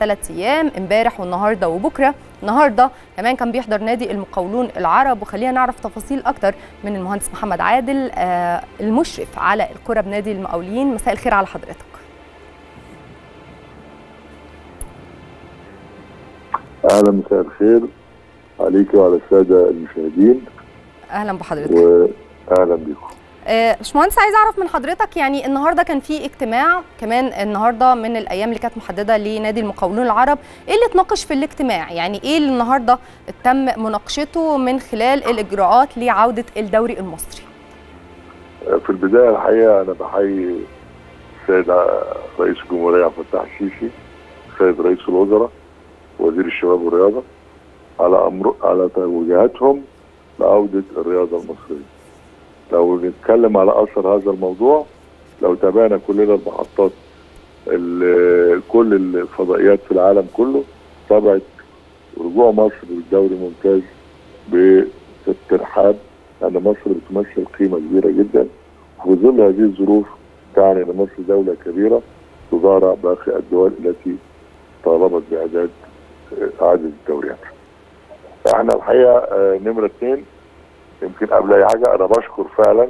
ثلاث ايام امبارح والنهارده وبكره النهارده كمان كان بيحضر نادي المقاولون العرب وخلينا نعرف تفاصيل اكتر من المهندس محمد عادل آه المشرف على الكره بنادي المقاولين مساء الخير على حضرتك اهلا مساء الخير عليك وعلى الساده المشاهدين اهلا بحضرتك واهلا بكم آه، باشمهندس عايز اعرف من حضرتك يعني النهارده كان في اجتماع كمان النهارده من الايام اللي كانت محدده لنادي المقاولون العرب ايه اللي اتناقش في الاجتماع يعني ايه اللي النهارده تم مناقشته من خلال الاجراءات لعوده الدوري المصري في البدايه الحقيقه انا بحيي السيد رئيس الجمهوريه عبد الفتاح السيسي السيد رئيس الوزراء وزير الشباب والرياضه على امر على توجيهاتهم لعوده الرياضه المصريه لو نتكلم على اثر هذا الموضوع لو تابعنا كلنا المحطات كل الفضائيات في العالم كله تابعت رجوع مصر للدوري الممتاز بترحاب لان مصر بتمثل قيمه كبيره جدا وفي ظل هذه الظروف تعني ان مصر دوله كبيره تضارع باقي الدول التي طالبت باعداد اعاده الدوريات. احنا الحقيقه نمره اثنين يمكن قبل اي حاجه انا بشكر فعلا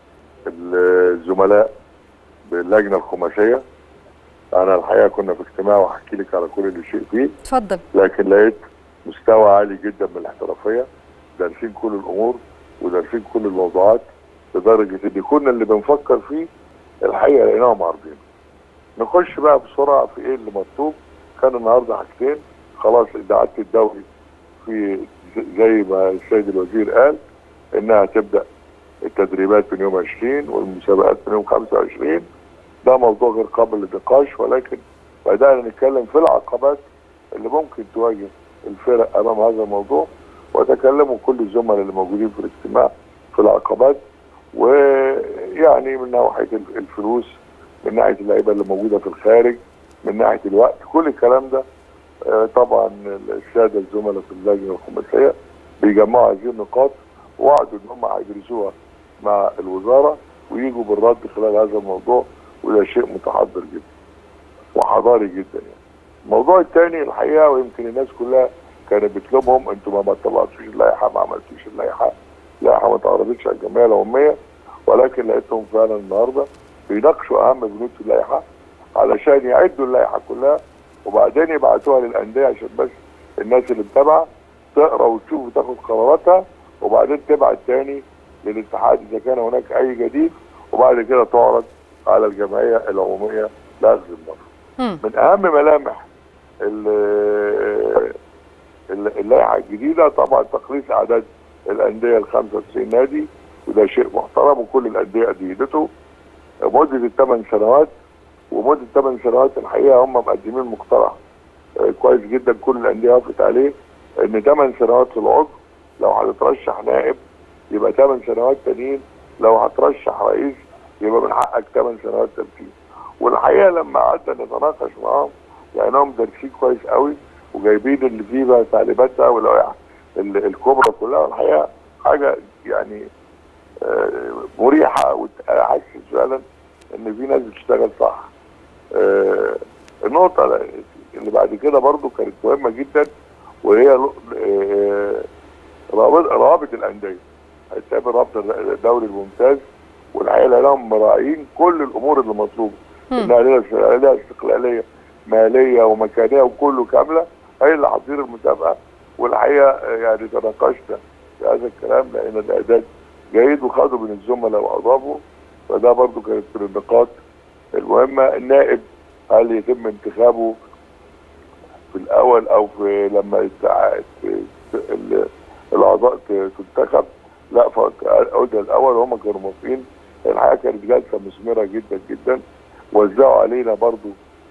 الزملاء باللجنه الخماسيه انا الحقيقه كنا في اجتماع وهحكي لك على كل اللي شيء فيه اتفضل لكن لقيت مستوى عالي جدا من الاحترافيه دارسين كل الامور ودارسين كل الموضوعات لدرجه ان كنا اللي بنفكر فيه الحقيقه لقيناهم عارضين نخش بقى بسرعه في ايه اللي مطلوب كان النهارده حاجتين خلاص اعاده الدوري في زي ما السيد الوزير قال انها تبدا التدريبات من يوم 20 والمسابقات من يوم 25 ده موضوع غير قابل للنقاش ولكن بدانا نتكلم في العقبات اللي ممكن تواجه الفرق امام هذا الموضوع وتكلموا كل الزملاء اللي موجودين في الاجتماع في العقبات ويعني من ناحيه الفلوس من ناحيه اللعيبه اللي موجوده في الخارج من ناحيه الوقت كل الكلام ده طبعا الساده الزملاء في اللجنه الخماسيه بيجمعوا هذه النقاط وعدوا ان هم هيدرسوها مع الوزاره ويجوا بالرد خلال هذا الموضوع وده شيء متحضر جدا وحضاري جدا يعني. الموضوع الثاني الحقيقه ويمكن الناس كلها كانت بتلومهم انتوا ما طلعتوش اللائحه ما عملتوش اللائحه اللائحه ما اتعرضتش على الجمعيه العموميه ولكن لقيتهم فعلا النهارده بيناقشوا اهم بنود اللائحه علشان يعدوا اللائحه كلها وبعدين يبعتوها للانديه عشان بس الناس اللي متابعه تقرا وتشوف وتاخد قراراتها وبعدين تبعت تاني للاتحاد اذا كان هناك اي جديد وبعد كده تعرض على الجمعيه العموميه لاخذ النظر. من اهم ملامح اللائحه الجديده طبعا تقليص اعداد الانديه ل 95 نادي وده شيء محترم وكل الانديه اديته مده الثمان سنوات ومده ثمان سنوات الحقيقه هم مقدمين مقترح كويس جدا كل الانديه وافقت عليه ان ثمان سنوات للعضو لو هتترشح نائب يبقى ثمان سنوات تانيين لو هترشح رئيس يبقى من حقك ثمان سنوات تنفيذ والحقيقه لما قعدنا نتناقش معاهم لقيناهم دارسين كويس قوي وجايبين اللي فيه بقى تعليمات بقى واللوائح الكبرى كلها الحقيقه حاجه يعني مريحه وتحسس فعلا ان في ناس بتشتغل صح. النقطه اللي بعد كده برضو كانت مهمه جدا وهي روابط الانديه هيتقابل رابطه الدوري الممتاز والحقيقه لهم مراعيين كل الامور اللي مطلوبه انها لها استقلاليه ماليه ومكانيه وكله كامله هي اللي هتدير المسابقه والحقيقه يعني تناقشنا في هذا الكلام لان الاعداد جيد وخدوا من الزملاء واضافوا فده برضو كانت من النقاط المهمه النائب هل يتم انتخابه في الاول او في لما الاعضاء تنتخب لا فقلنا الاول هم كانوا موافقين الحقيقه كانت جلسه مثمره جدا جدا وزعوا علينا برضو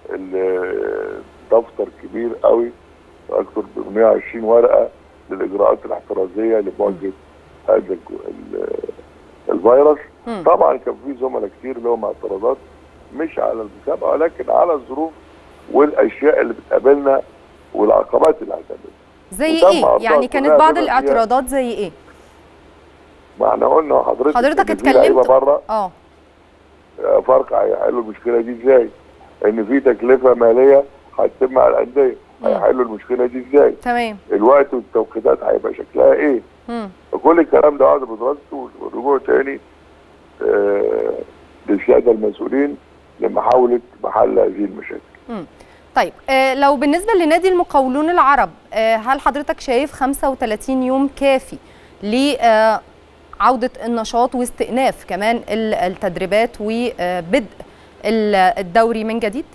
دفتر كبير قوي اكثر من 120 ورقه للاجراءات الاحترازيه لمواجهه هذا الفيروس طبعا كان في زملاء كتير لهم اعتراضات مش على المسابقه ولكن على الظروف والاشياء اللي بتقابلنا والعقبات اللي هتقابلنا زي ايه؟ يعني كانت بعض الاعتراضات زي ايه؟ ما احنا قلنا حضرتك حضرتك اتكلمت بره اه فرق هيحلوا المشكله دي ازاي؟ ان في تكلفه ماليه هتتم مع الانديه مم. هيحلوا المشكله دي ازاي تمام الوقت والتوقيتات هيبقى شكلها ايه مم. فكل الكلام ده قاعد بدراسته والرجوع تاني آه للساده المسؤولين لمحاوله محل هذه المشاكل طيب آه لو بالنسبه لنادي المقاولون العرب آه هل حضرتك شايف 35 يوم كافي لعوده النشاط واستئناف كمان ال- التدريبات وبدء ال- الدوري من جديد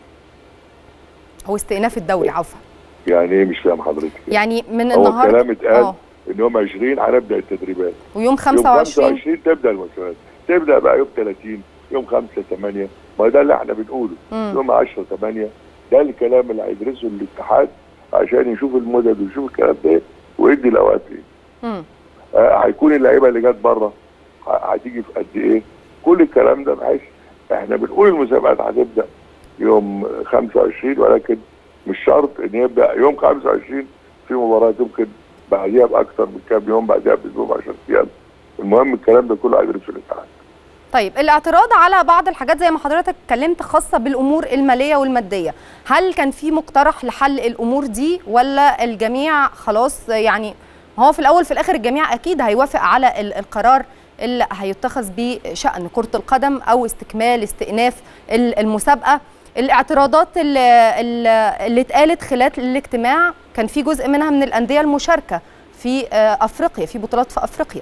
او استئناف الدوري عفوا يعني ايه مش فاهم حضرتك يعني من هو النهارده الكلام اتقال اه ان يوم 20 هنبدا التدريبات ويوم يوم 25 25 تبدا المسابقات تبدا بقى يوم 30 يوم 5 8 ما ده اللي احنا بنقوله مم. يوم 10 8 ده الكلام اللي هيدرسه الاتحاد عشان يشوف المدد ويشوف الكلام ده ويدي الاوقات ايه مم. آه، هيكون اللعيبه اللي جت بره ه- هتيجي في قد ايه كل الكلام ده بحيث احنا بنقول المسابقات هتبدا يوم 25 ولكن مش شرط ان يبدا يوم 25 في مباراه يمكن بعديها باكثر من كام يوم بعديها باسبوع 10 ايام المهم الكلام ده كله هيدرسه الاتحاد طيب الاعتراض على بعض الحاجات زي ما حضرتك اتكلمت خاصة بالأمور المالية والمادية هل كان في مقترح لحل الأمور دي ولا الجميع خلاص يعني هو في الأول في الآخر الجميع أكيد هيوافق على ال- القرار اللي هيتخذ بشأن كرة القدم أو استكمال استئناف ال- المسابقة الاعتراضات اللي, اللي اللي اتقالت خلال الاجتماع كان في جزء منها من الأندية المشاركة في آه، أفريقيا في بطولات في أفريقيا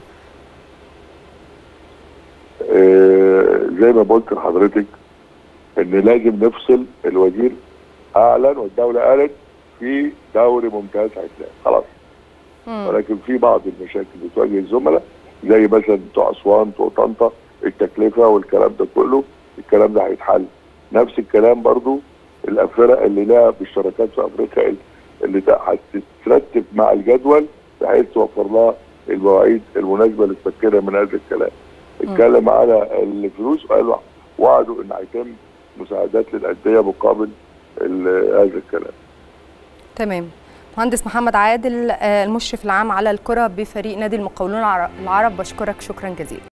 آه، زي ما قلت لحضرتك ان لازم نفصل الوزير اعلن والدوله قالت في دوري ممتاز هيتلعب خلاص مم. ولكن في بعض المشاكل بتواجه الزملاء زي مثلا بتوع اسوان بتوع طنطا التكلفه والكلام ده كله الكلام ده هيتحل نفس الكلام برضو الفرق اللي لها بالشراكات في افريقيا اللي ت- هتترتب مع الجدول بحيث توفر لها المواعيد المناسبه للتفكير من هذا الكلام. اتكلم على الفلوس وقال وعدوا ان هيتم مساعدات للانديه مقابل ال- هذا الكلام. تمام مهندس محمد عادل آه، المشرف العام على الكرة بفريق نادي المقاولون العر- العرب بشكرك شكرا جزيلا